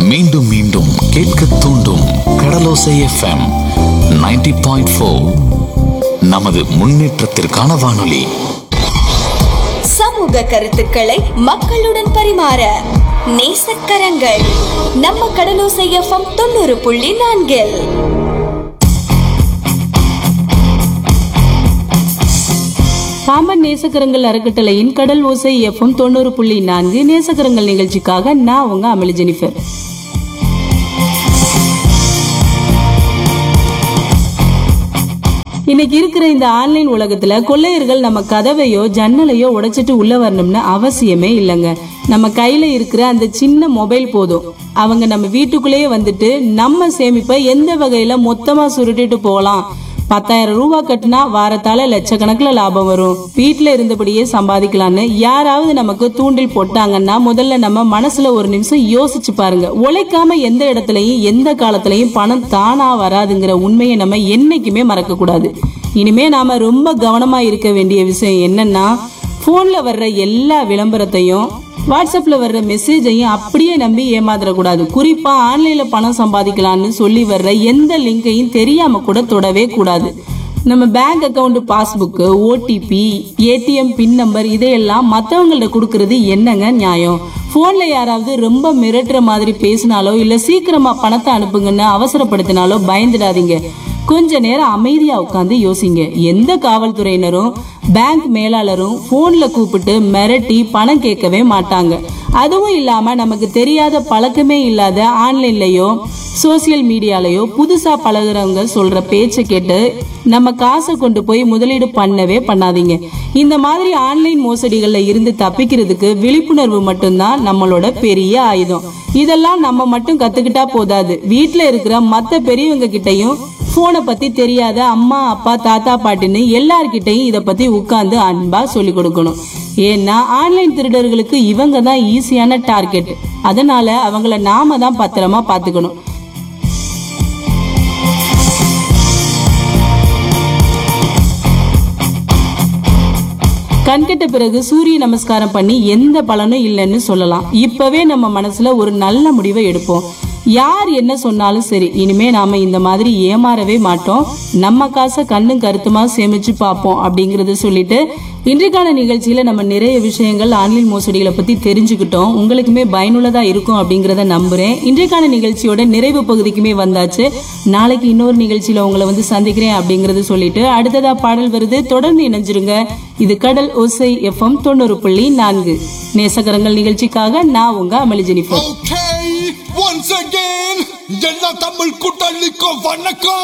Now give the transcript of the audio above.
மீண்டும் மீண்டும் கேட்க தூண்டும் கடலோசை எஃப்எம் 90.4 பாயிண்ட் ஃபோர் நமது முன்னேற்றத்திற்கான வானொலி சமூக கருத்துக்களை மக்களுடன் பரிமாற நேசக்கரங்கள் நம்ம கடலோசை எஃப்எம் தொண்ணூறு புள்ளி நான்கில் பாம்பன் நேசக்கரங்கள் அறக்கட்டளையின் கடல் ஓசை எஃப்எம் தொண்ணூறு புள்ளி நான்கு நேசக்கரங்கள் நிகழ்ச்சிக்காக நான் உங்க அமளி ஜெனிஃபர் இன்னைக்கு இருக்கிற இந்த ஆன்லைன் உலகத்துல கொள்ளையர்கள் நம்ம கதவையோ ஜன்னலையோ உடைச்சிட்டு உள்ள வரணும்னு அவசியமே இல்லைங்க நம்ம கையில இருக்கிற அந்த சின்ன மொபைல் போதும் அவங்க நம்ம வீட்டுக்குள்ளேயே வந்துட்டு நம்ம சேமிப்பை எந்த வகையில மொத்தமா சுருட்டிட்டு போகலாம் பத்தாயிரம் ரூபாய் கட்டினா வாரத்தால லட்சக்கணக்கில் லாபம் வரும் வீட்டுல இருந்தபடியே சம்பாதிக்கலாம்னு யாராவது நமக்கு தூண்டில் போட்டாங்கன்னா முதல்ல நம்ம மனசுல ஒரு நிமிஷம் யோசிச்சு பாருங்க உழைக்காம எந்த இடத்துலயும் எந்த காலத்திலயும் பணம் தானா வராதுங்கிற உண்மையை நம்ம என்னைக்குமே மறக்க கூடாது இனிமே நாம ரொம்ப கவனமா இருக்க வேண்டிய விஷயம் என்னன்னா போன்ல வர்ற எல்லா விளம்பரத்தையும் வாட்ஸ்அப்ல வர்ற மெசேஜையும் அப்படியே நம்பி ஏமாத்திரக்கூடாது குறிப்பா ஆன்லைன்ல பணம் சம்பாதிக்கலாம்னு சொல்லி வர்ற எந்த லிங்கையும் தெரியாம கூட தொடவே கூடாது நம்ம bank account passbook OTP ATM pin number இதையெல்லாம் மத்தவங்கள்ட்ட கொடுக்கறது என்னங்க நியாயம் போன்ல யாராவது ரொம்ப மிரட்டுற மாதிரி பேசினாலோ இல்ல சீக்கிரமா பணத்தை அனுப்புங்கன்னு அவசரப்படுத்தினாலோ பயந்துடாதீங்க கொஞ்ச நேரம் அமைதியா உட்காந்து யோசிங்க எந்த காவல்துறையினரும் பேங்க் மேலாளரும் போன்ல கூப்பிட்டு மிரட்டி பணம் கேட்கவே மாட்டாங்க அதுவும் இல்லாம நமக்கு தெரியாத பழக்கமே இல்லாத ஆன்லைன்லயோ சோசியல் மீடியாலயோ புதுசா பழகுறவங்க சொல்ற பேச்சை கேட்டு நம்ம காசை கொண்டு போய் முதலீடு பண்ணவே பண்ணாதீங்க இந்த மாதிரி ஆன்லைன் மோசடிகள்ல இருந்து தப்பிக்கிறதுக்கு விழிப்புணர்வு மட்டும்தான் நம்மளோட பெரிய ஆயுதம் இதெல்லாம் நம்ம மட்டும் கத்துக்கிட்டா போதாது வீட்ல இருக்கிற மத்த பெரியவங்க கிட்டயும் போனை பத்தி தெரியாத அம்மா அப்பா தாத்தா பாட்டின்னு எல்லார்கிட்டயும் இத பத்தி உட்கார்ந்து அன்பா சொல்லி கொடுக்கணும் ஏன்னா ஆன்லைன் திருடர்களுக்கு இவங்க தான் ஈஸியான டார்கெட் அதனால அவங்கள நாம தான் பத்திரமா பாத்துக்கணும் கண்கெட்ட பிறகு சூரிய நமஸ்காரம் பண்ணி எந்த பலனும் இல்லைன்னு சொல்லலாம் இப்பவே நம்ம மனசுல ஒரு நல்ல முடிவை எடுப்போம் யார் என்ன சொன்னாலும் சரி இனிமே நாம இந்த மாதிரி ஏமாறவே மாட்டோம் நம்ம காசை கண்ணும் கருத்துமா சேமிச்சு பார்ப்போம் அப்படிங்கறத சொல்லிட்டு இன்றைக்கான நிகழ்ச்சியில நம்ம நிறைய விஷயங்கள் ஆன்லைன் மோசடிகளை பத்தி தெரிஞ்சுக்கிட்டோம் உங்களுக்குமே பயனுள்ளதா இருக்கும் அப்படிங்கறத நம்புறேன் இன்றைக்கான நிகழ்ச்சியோட நிறைவு பகுதிக்குமே வந்தாச்சு நாளைக்கு இன்னொரு நிகழ்ச்சியில உங்களை வந்து சந்திக்கிறேன் அப்படிங்கறத சொல்லிட்டு அடுத்ததா பாடல் வருது தொடர்ந்து இணைஞ்சிருங்க இது கடல் ஓசை எஃப்எம் தொண்ணூறு புள்ளி நான்கு நேசகரங்கள் நிகழ்ச்சிக்காக நான் உங்க அமளி ஜெனிஃபர் Okay, once again, எல்லா தமிழ் கூட்டாளிக்கும் வணக்கம்